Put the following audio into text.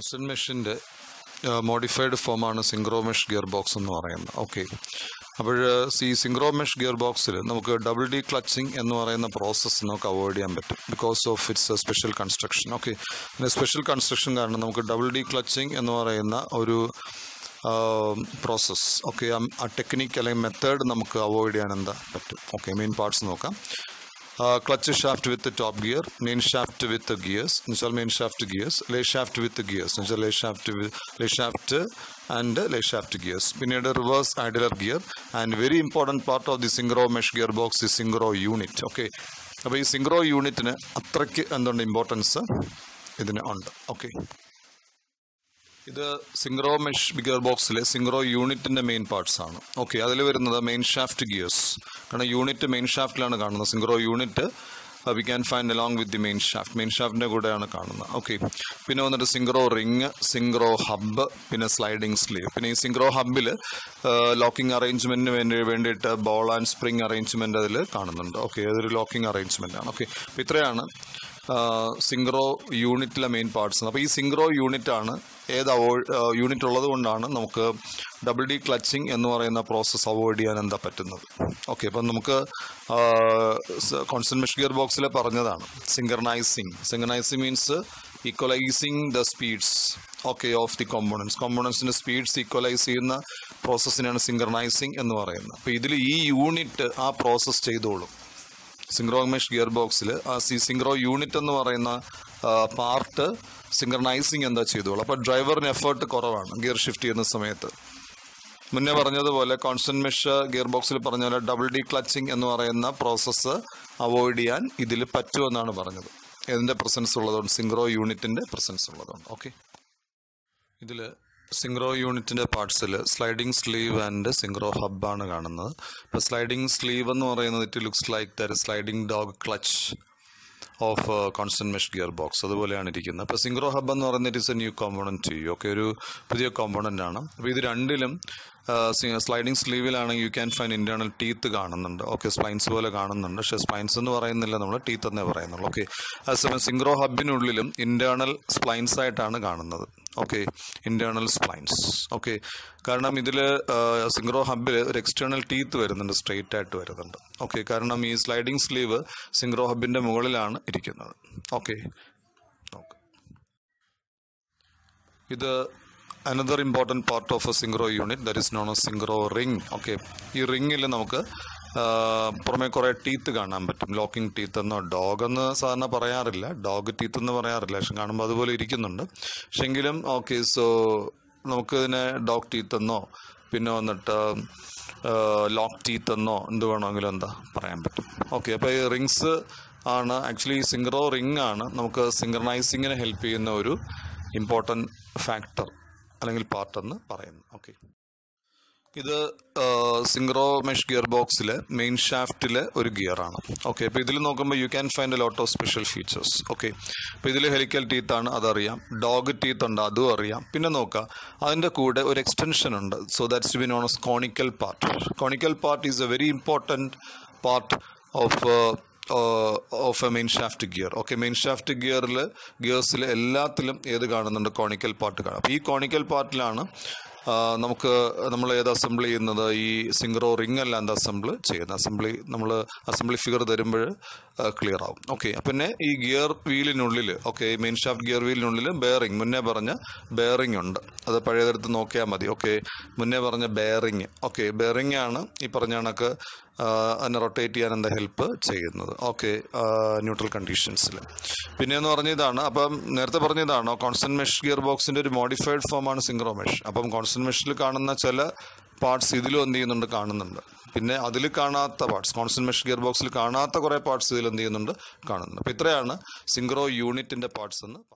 constant മെഷിൻ്റെ modified ഫോമാണ് സിങ്ക്രോമെഷ് gear box എന്ന് പറയുന്നത് ഓക്കെ അപ്പോൾ ഈ സിങ്ക്രോമെഷ് ഗിയർ ബോക്സിൽ നമുക്ക് ഡബിൾ ഡി ക്ലച്ചിങ് എന്ന് പറയുന്ന പ്രോസസ്സ് നമുക്ക് അവോയ്ഡ് ചെയ്യാൻ പറ്റും because of its special construction okay പിന്നെ സ്പെഷ്യൽ കൺസ്ട്രക്ഷൻ കാരണം നമുക്ക് ഡബിൾ ഡി ക്ലച്ചിങ് എന്ന് പറയുന്ന ഒരു പ്രോസസ്സ് ഓക്കെ ആ ടെക്നിക്ക് അല്ലെങ്കിൽ മെത്തേഡ് നമുക്ക് അവോയ്ഡ് ചെയ്യാൻ എന്താ പറ്റും ഓക്കെ മെയിൻ പാർട്സ് നോക്കാം clutch shaft with top gear main shaft with gears എന്ന് വെച്ചാൽ main shaft gears lay shaft with gears എന്ന് വെച്ചാൽ lay shaft lay shaft and lay shaft gears പിന്നീട് reverse idler gear and very important part of the synchro mesh gear box ഈ synchro unit okay അപ്പോൾ ഈ synchro യൂണിറ്റിന് അത്രയ്ക്ക് എന്തുണ്ട് importance ഇതിന് ഉണ്ട് ഓക്കെ ഇത് സിംഗ്രോ മെഷ് ഗിയർ ബോക്സിലെ സിംഗ്രോ യൂണിറ്റിന്റെ മെയിൻ പാർട്സ് ആണ് ഓക്കെ അതിൽ വരുന്നത് മെയിൻ ഷാഫ്റ്റ് ഗിയേഴ്സ് കാരണം യൂണിറ്റ് മെയിൻ ഷാഫ്റ്റിലാണ് കാണുന്നത് synchro unit we can find along with the main shaft main ഷാഫ്റ്റിന്റെ കൂടെയാണ് കാണുന്നത് ഓക്കെ പിന്നെ വന്നിട്ട് സിംഗ്രോ റിങ് സിംഗ്രോ ഹബ്ബ് പിന്നെ സ്ലൈഡിംഗ് സ്ലീവ് പിന്നെ ഈ സിംഗ്രോ ഹബ്ബിൽ ലോക്കിംഗ് അറേഞ്ച്മെന്റിന് വേണ്ടി വേണ്ടിയിട്ട് ബോൾ ആൻഡ് സ്പ്രിംഗ് അറേഞ്ച്മെന്റ് അതിൽ കാണുന്നുണ്ട് ഓക്കെ അതൊരു ലോക്കിംഗ് അറേഞ്ച്മെന്റ് ആണ് ഓക്കെ അപ്പോൾ ഇത്രയാണ് സിംഗ്രോ യൂണിറ്റിലെ മെയിൻ പാർട്സ് അപ്പോൾ ഈ സിംഗ്രോ യൂണിറ്റ് ആണ് ഏത് അവോയ്ഡ് യൂണിറ്റ് ഉള്ളത് കൊണ്ടാണ് നമുക്ക് ഡബിൾ ഡി ക്ലച്ചിങ് എന്ന് പറയുന്ന പ്രോസസ്സ് അവോയ്ഡ് ചെയ്യാൻ എന്താ പറ്റുന്നത് ഓക്കെ അപ്പം നമുക്ക് കോൺസെൻട്രേഷൻ ഗിയർ ബോക്സിൽ പറഞ്ഞതാണ് synchronizing synchronizing means equalizing the speeds okay of the components കോമ്പോണൻസിൻ്റെ സ്പീഡ്സ് ഈക്വലൈസ് ചെയ്യുന്ന പ്രോസസ്സിനാണ് സിംഗർനൈസിങ് എന്ന് പറയുന്നത് അപ്പോൾ ഇതിൽ ഈ യൂണിറ്റ് ആ പ്രോസസ്സ് ചെയ്തോളും സിംഗ്രോമെഷ് ഗിയർ ബോക്സിൽ ആ സി സിംഗ്രോ യൂണിറ്റ് എന്ന് പറയുന്ന പാർട്ട് സിംഗ്രനൈസിങ് എന്താ ചെയ്തോളൂ അപ്പോൾ ഡ്രൈവറിന് എഫേർട്ട് കുറവാണ് ഗിയർ ഷിഫ്റ്റ് ചെയ്യുന്ന സമയത്ത് മുന്നേ പറഞ്ഞതുപോലെ കോൺസ്റ്റന്റ് മെഷ് ഗിയർ ബോക്സിൽ പറഞ്ഞ പോലെ ഡബിൾ ഡി ക്ലച്ചിങ് എന്ന് പറയുന്ന പ്രോസസ്സ് അവോയ്ഡ് ചെയ്യാൻ ഇതിൽ പറ്റുമെന്നാണ് പറഞ്ഞത് ഇതിൻ്റെ പ്രസൻസ് ഉള്ളതുകൊണ്ട് സിംഗ്രോ യൂണിറ്റിൻ്റെ പ്രസൻസ് ഉള്ളതുകൊണ്ട് ഓക്കെ ഇതിൽ സിംഗ്രോ യൂണിറ്റിൻ്റെ പാർട്സിൽ സ്ലൈഡിംഗ് സ്ലീവ് ആൻഡ് സിംഗ്രോ ഹബ്ബാണ് കാണുന്നത് ഇപ്പോൾ സ്ലൈഡിംഗ് സ്ലീവ് എന്ന് പറയുന്നത് it looks like the sliding dog clutch of constant mesh gear box അതുപോലെയാണ് ഇരിക്കുന്നത് അപ്പോൾ സിംഗ്രോ ഹബ് എന്ന് പറയുന്നത് it is a new component to you okay ഒരു പുതിയ കോമ്പോണൻ്റ് ആണ് അപ്പോൾ ഇത് രണ്ടിലും സ്ലൈഡിംഗ് സ്ലീവിലാണെങ്കിൽ you can find internal teeth കാണുന്നുണ്ട് ഓക്കെ സ്പൈൻസ് പോലെ കാണുന്നുണ്ട് പക്ഷേ സ്പൈൻസ് എന്ന് പറയുന്നില്ല നമ്മൾ ടീത്ത് എന്നേ പറയുന്നുള്ളൂ ഓക്കെ അതേസമയം സിംഗ്രോ ഹബിനുള്ളിലും ഇന്റേണൽ സ്പ്ലൈൻസ് ആയിട്ടാണ് കാണുന്നത് ഓക്കെ ഇന്റേണൽ സ്പ്ലൈൻസ് ഓക്കെ കാരണം ഇതിൽ സിംഗ്രോ ഹബിൽ ഒരു എക്സ്റ്റേണൽ ടീത്ത് വരുന്നുണ്ട് സ്ട്രെയിറ്റ് ആയിട്ട് വരുന്നുണ്ട് ഓക്കെ കാരണം ഈ സ്ലൈഡിംഗ് സ്ലീവ് സിംഗ്രോ ഹബിന്റെ മുകളിലാണ് ഇരിക്കുന്നത് ഓക്കെ ഇത് another important part of a synchro unit that is known a synchro ring okay ഈ റിങ്ങിൽ നമുക്ക് പുറമെ കുറേ ടീത്ത് കാണാൻ പറ്റും ലോക്കിംഗ് ടീത്ത് എന്നോ ഡോഗ് എന്ന് സാധാരണ പറയാറില്ല ഡോഗ് ടീത്ത് എന്ന് പറയാറില്ല പക്ഷെ കാണുമ്പോൾ അതുപോലെ ഇരിക്കുന്നുണ്ട് പക്ഷെങ്കിലും ഓക്കെ സോ നമുക്ക് ഇതിനെ ഡോഗ് ടീത്ത് എന്നോ പിന്നെ വന്നിട്ട് ലോക്ക് ടീത്ത് എന്നോ എന്ത് വേണമെങ്കിലും എന്താ പറയാൻ പറ്റും ഓക്കെ അപ്പോൾ ഈ റിങ്സ് ആണ് ആക്ച്വലി സിംഗ്രോ റിംഗ് ആണ് നമുക്ക് സിംഗ്രനൈസിങ്ങിന് ഹെൽപ്പ് ചെയ്യുന്ന ഒരു ഇമ്പോർട്ടൻറ്റ് ഫാക്ടർ അല്ലെങ്കിൽ പാർട്ട് എന്ന് പറയുന്നു ഓക്കെ ഇത് സിംഗ്രോ മെഷ് ഗിയർ ബോക്സിലെ മെയിൻ ഷാഫ്റ്റിലെ ഒരു ഗിയറാണ് ഓക്കെ അപ്പോൾ ഇതിൽ നോക്കുമ്പോൾ you can find a lot of special features okay അപ്പോൾ ഇതിൽ ഹെലിക്കൽ ടീത്ത് ആണ് അതറിയാം ഡോഗ് ടീത്ത് ഉണ്ട് അതും അറിയാം പിന്നെ നോക്കുക അതിൻ്റെ കൂടെ ഒരു എക്സ്റ്റൻഷൻ ഉണ്ട് so that's be known as conical part conical part is a very important part of of a main shaft gear okay main shaft ഗിയറിൽ ഗിയേഴ്സിൽ എല്ലാത്തിലും ഏത് കാണുന്നുണ്ട് കോണിക്കൽ പാർട്ട് കാണാം അപ്പോൾ ഈ കോണിക്കൽ പാർട്ടിലാണ് നമുക്ക് നമ്മൾ ഏത് അസംബിൾ ചെയ്യുന്നത് ഈ സിംഗ്രോ റിംഗ് അല്ല എന്താ അസംബിൾ ചെയ്യുന്നത് അസംബ്ലി നമ്മൾ അസംബ്ലി ഫിഗർ തരുമ്പോൾ ക്ലിയർ ആവും ഓക്കെ പിന്നെ ഈ ഗിയർ വീലിനുള്ളിൽ ഓക്കെ മെയിൻ ഷാഫ്റ്റ് ഗിയർ വീലിനുള്ളിൽ ബെയറിംഗ് മുന്നേ പറഞ്ഞ ബെയറിംഗ് ഉണ്ട് അത് പഴയതെടുത്ത് നോക്കിയാൽ മതി ഓക്കെ മുന്നേ പറഞ്ഞ ബെയറിംഗ് ഓക്കെ ബെയറിംഗ് ആണ് ഈ പറഞ്ഞ കണക്ക് അതിനെ റൊട്ടേറ്റ് ചെയ്യാൻ എന്താ ഹെൽപ്പ് ചെയ്യുന്നത് ഓക്കെ ന്യൂട്രൽ കണ്ടീഷൻസിൽ പിന്നെയെന്ന് പറഞ്ഞ ഇതാണ് അപ്പം നേരത്തെ പറഞ്ഞ ഇതാണ് കോൺസ്റ്റന്റ് മെഷ് ഗിയർ ബോക്സിൻ്റെ ഒരു മോഡിഫൈഡ് ഫോമാണ് സിംഗ്രോ മെഷ് അപ്പം കോൺസ്റ്റന്റ് മെഷിൽ കാണുന്ന ചില പാർട്സ് ഇതിലും എന്ത് ചെയ്യുന്നുണ്ട് കാണുന്നുണ്ട് പിന്നെ അതിൽ കാണാത്ത പാർട്സ് കോൺസ്റ്റന്റ് മെഷ് ഗിയർ ബോക്സിൽ കാണാത്ത കുറേ പാർട്സ് ഇതിൽ എന്ത് ചെയ്യുന്നുണ്ട് കാണുന്നുണ്ട് അപ്പം ഇത്രയാണ് സിംഗ്രോ യൂണിറ്റിൻ്റെ പാർട്സ് എന്ന്